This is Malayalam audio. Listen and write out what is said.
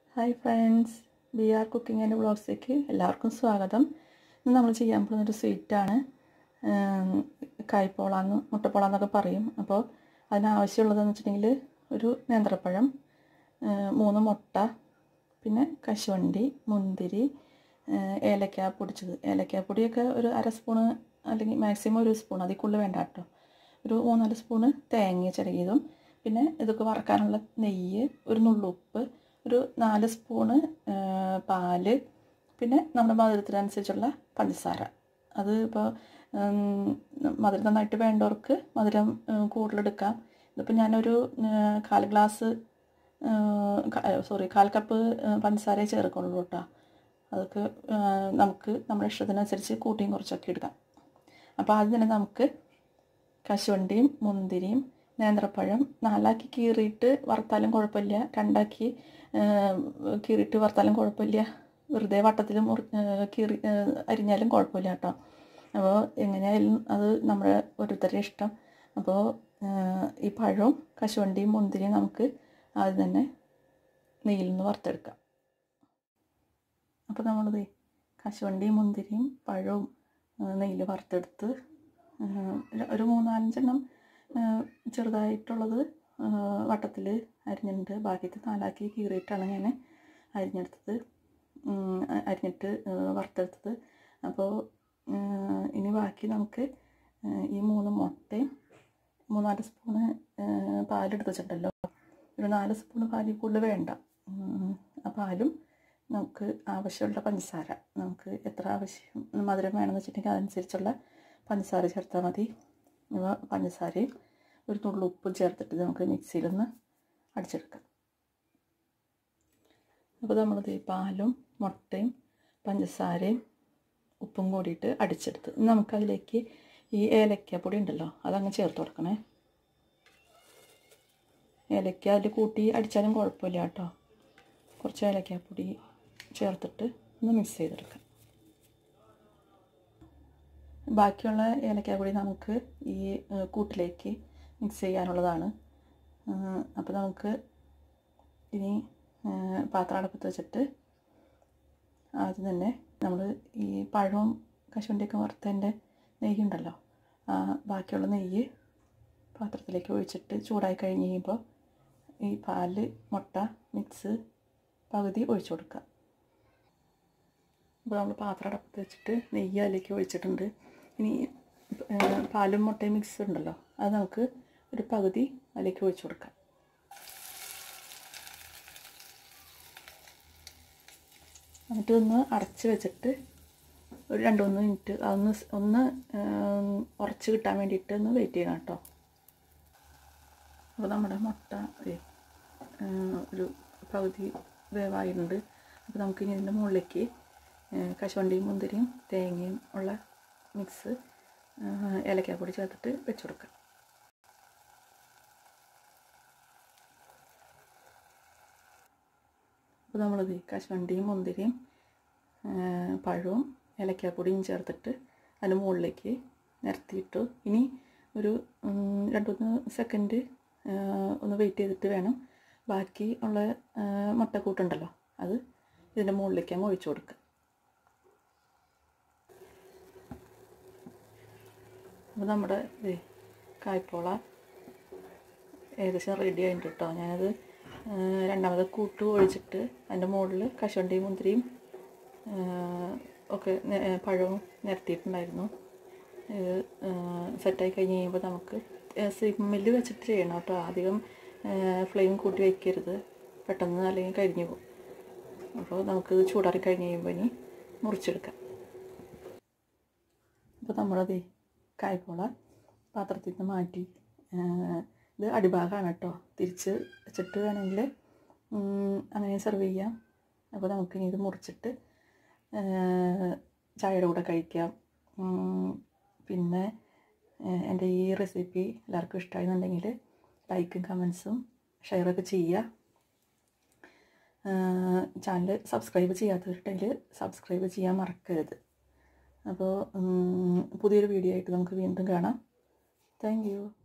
hi friends B R cooking and വ്ളോഗ്സിലേക്ക് എല്ലാവർക്കും സ്വാഗതം ഇന്ന് നമ്മൾ ചെയ്യാൻ പോകുന്നൊരു സ്വീറ്റാണ് കായ്പോളാന്ന് മുട്ടപ്പോളാന്നൊക്കെ പറയും അപ്പോൾ അതിനാവശ്യമുള്ളതെന്ന് വെച്ചിട്ടുണ്ടെങ്കിൽ ഒരു നേന്ത്രപ്പഴം ഏഹ് മൂന്ന് മുട്ട പിന്നെ കശുവണ്ടി മുന്തിരി ഏഹ് ഏലക്ക പൊടിച്ചത് ഏലക്ക പൊടിയൊക്കെ ഒരു അര സ്പൂണ് അല്ലെങ്കിൽ മാക്സിമം ഒരു സ്പൂൺ അതിൽ കൂടുതൽ വേണ്ട കേട്ടോ ഒരു മൂന്നാല് സ്പൂണ് തേങ്ങ ചിരകിയതും പിന്നെ ഇതൊക്കെ വറക്കാനുള്ള നെയ്യ് ഒരു നുള്ളുപ്പ് ഒരു നാല് സ്പൂണ് ഏഹ് പാല് പിന്നെ നമ്മുടെ മധുരത്തിനനുസരിച്ചുള്ള പഞ്ചസാര അത് ഇപ്പോൾ മധുരം നന്നായിട്ട് വേണ്ടവർക്ക് മധുരം ഏഹ് കൂടുതലെടുക്കാം ഇതിപ്പോൾ ഞാനൊരു ഏഹ് കാൽ ഗ്ലാസ് സോറി കാൽ കപ്പ് പഞ്ചസാരയെ ചേർക്കുള്ളൂ കേട്ടോ അതൊക്കെ ഏഹ് നമുക്ക് നമ്മുടെ ഇഷ്ടത്തിനനുസരിച്ച് കൂട്ടിയും കുറച്ചൊക്കെ എടുക്കാം അപ്പോൾ ആദ്യം തന്നെ നമുക്ക് കശുവണ്ടിയും മുന്തിരിയും നേന്ത്രപ്പഴം നാലാക്കി കീറിയിട്ട് വറുത്താലും കുഴപ്പമില്ല രണ്ടാക്കി കീറിയിട്ട് വറുത്താലും കുഴപ്പമില്ല വെറുതെ വട്ടത്തിൽ മുറി കീറി അരിഞ്ഞാലും കുഴപ്പമില്ല കേട്ടോ അപ്പോൾ എങ്ങനെയായാലും അത് നമ്മുടെ ഓരോരുത്തരുടെ ഇഷ്ടം അപ്പോൾ ഈ പഴവും കശുവണ്ടിയും മുന്തിരിയും നമുക്ക് ആദ്യം തന്നെ നെയ്യിൽ നിന്ന് വറുത്തെടുക്കാം അപ്പോൾ നമ്മളിത് കശുവണ്ടിയും മുന്തിരിയും പഴവും നെയ്യിൽ വറുത്തെടുത്ത് ഒരു മൂന്നാലഞ്ചെണ്ണം ചെറുതായിട്ടുള്ളത് വട്ടത്തിൽ അരിഞ്ഞിട്ടുണ്ട് ബാക്കിയത്തെ നാലാക്കി കീറിയിട്ടാണ് ഞാൻ അരിഞ്ഞെടുത്തത് അരിഞ്ഞിട്ട് വറുത്തെടുത്തത് അപ്പോൾ ഇനി ബാക്കി നമുക്ക് ഈ മൂന്ന് മുട്ടയും മൂന്നാല് സ്പൂണ് പാലെടുത്ത് വെച്ചിട്ടുണ്ടല്ലോ ഒരു നാല് സ്പൂണ് പാലിൽ കൂടുതൽ വേണ്ട ആ പാലും നമുക്ക് ആവശ്യമുള്ള പഞ്ചസാര നമുക്ക് എത്ര ആവശ്യം മധുരം വേണമെന്ന് വെച്ചിട്ടുണ്ടെങ്കിൽ അതനുസരിച്ചുള്ള പഞ്ചസാര ചേർത്താൽ മതി പഞ്ചസാരയും ഒരു നുള്ളു ഉപ്പും ചേർത്തിട്ട് നമുക്ക് മിക്സിയിലൊന്ന് അടിച്ചെടുക്കാം അപ്പോൾ നമ്മളിത് പാലും മുട്ടയും പഞ്ചസാരയും ഉപ്പും കൂടിയിട്ട് അടിച്ചെടുത്ത് നമുക്കതിലേക്ക് ഈ ഏലക്കാപ്പൊടി ഉണ്ടല്ലോ അതങ്ങ് ചേർത്ത് കൊടുക്കണേ ഏലക്ക അതിൽ കൂട്ടി അടിച്ചാലും കുഴപ്പമില്ല കേട്ടോ കുറച്ച് ഏലക്കാപ്പൊടി ചേർത്തിട്ട് ഒന്ന് മിക്സ് ചെയ്തെടുക്കാം ബാക്കിയുള്ള ഏലക്കാപ്പൊടി നമുക്ക് ഈ കൂട്ടിലേക്ക് മിക്സ് ചെയ്യാനുള്ളതാണ് അപ്പോൾ നമുക്ക് ഇനി പാത്രം അടുപ്പത്ത് വെച്ചിട്ട് ആദ്യം തന്നെ നമ്മൾ ഈ പഴവും കശുവണ്ടിയൊക്കെ വറുത്തതിൻ്റെ നെയ്യ് ഉണ്ടല്ലോ ബാക്കിയുള്ള നെയ്യ് പാത്രത്തിലേക്ക് ഒഴിച്ചിട്ട് ചൂടായി കഴിഞ്ഞ് കഴിയുമ്പോൾ ഈ പാല് മുട്ട മിക്സ് പകുതി ഒഴിച്ചു കൊടുക്കുക അപ്പോൾ നമ്മൾ പാത്രം അടപ്പത്ത് വെച്ചിട്ട് നെയ്യ് അതിലേക്ക് ഒഴിച്ചിട്ടുണ്ട് ഇനി പാലും മുട്ടയും മിക്സ് ഉണ്ടല്ലോ അത് നമുക്ക് ഒരു പകുതി അതിലേക്ക് ഒഴിച്ചു കൊടുക്കാം എന്നിട്ട് ഒന്ന് അടച്ച് വെച്ചിട്ട് ഒരു രണ്ട് മൂന്ന് മിനിറ്റ് അതൊന്ന് ഒന്ന് ഉറച്ച് കിട്ടാൻ വേണ്ടിയിട്ട് ഒന്ന് വെയിറ്റ് ചെയ്യണം കേട്ടോ അപ്പോൾ നമ്മുടെ മുട്ട ഒരു പകുതി വേവായിട്ടുണ്ട് അപ്പോൾ നമുക്ക് ഇനി ഇതിൻ്റെ മുകളിലേക്ക് കശുവണ്ടിയും മുന്തിരിയും തേങ്ങയും ഉള്ള മിക്സ് ഏലക്കാപ്പൊടി ചേർത്തിട്ട് വെച്ച് കൊടുക്കാം അപ്പോൾ നമ്മളിത് കശുവണ്ടിയും മുന്തിരിയും പഴവും ഏലക്കാപ്പൊടിയും ചേർത്തിട്ട് അതിന് മുകളിലേക്ക് നിരത്തിയിട്ടു ഇനി ഒരു രണ്ട് മൂന്ന് സെക്കൻഡ് ഒന്ന് വെയിറ്റ് ചെയ്തിട്ട് വേണം ബാക്കി ഉള്ള മുട്ടക്കൂട്ടുണ്ടല്ലോ അത് ഇതിൻ്റെ മുകളിലേക്ക് അങ്ങ് ഒഴിച്ചു കൊടുക്കുക അപ്പോൾ നമ്മുടെ കായ്പോള ഏകദേശം റെഡി ആയിട്ടുണ്ട് കേട്ടോ ഞാനത് രണ്ടാമത് കൂട്ട് ഒഴിച്ചിട്ട് അതിൻ്റെ മുകളിൽ കശുവണ്ടിയും മുന്തിരിയും ഒക്കെ പഴവും നിരത്തിയിട്ടുണ്ടായിരുന്നു ഇത് സെറ്റായി കഴിഞ്ഞ് കഴിയുമ്പോൾ നമുക്ക് സിമ്മിൽ വെച്ചിട്ട് ചെയ്യണം കേട്ടോ അധികം ഫ്ലെയിം കൂട്ടി വയ്ക്കരുത് പെട്ടെന്ന് അല്ലെങ്കിൽ കരിഞ്ഞു പോകും അപ്പോൾ നമുക്ക് ചൂടാറി കഴിഞ്ഞ് കഴിയുമ്പോൾ ഇനി മുറിച്ചെടുക്കാം അപ്പോൾ നമ്മളത് കായ്പോള പാത്രത്തിൽ നിന്ന് മാറ്റി ഇത് അടിഭാഗമാണ് കേട്ടോ തിരിച്ച് വെച്ചിട്ട് വേണമെങ്കിൽ അങ്ങനെ സെർവ് ചെയ്യാം അപ്പോൾ നമുക്കിനി ഇത് മുറിച്ചിട്ട് ചായയുടെ കൂടെ കഴിക്കാം പിന്നെ എൻ്റെ ഈ റെസിപ്പി എല്ലാവർക്കും ഇഷ്ടമായിരുന്നുണ്ടെങ്കിൽ ലൈക്കും കമൻസും ഷെയറൊക്കെ ചെയ്യുക ചാനൽ സബ്സ്ക്രൈബ് ചെയ്യാത്തവരുണ്ടെങ്കിൽ സബ്സ്ക്രൈബ് ചെയ്യാൻ മറക്കരുത് അപ്പോൾ പുതിയൊരു വീഡിയോ ആയിട്ട് നമുക്ക് വീണ്ടും കാണാം താങ്ക്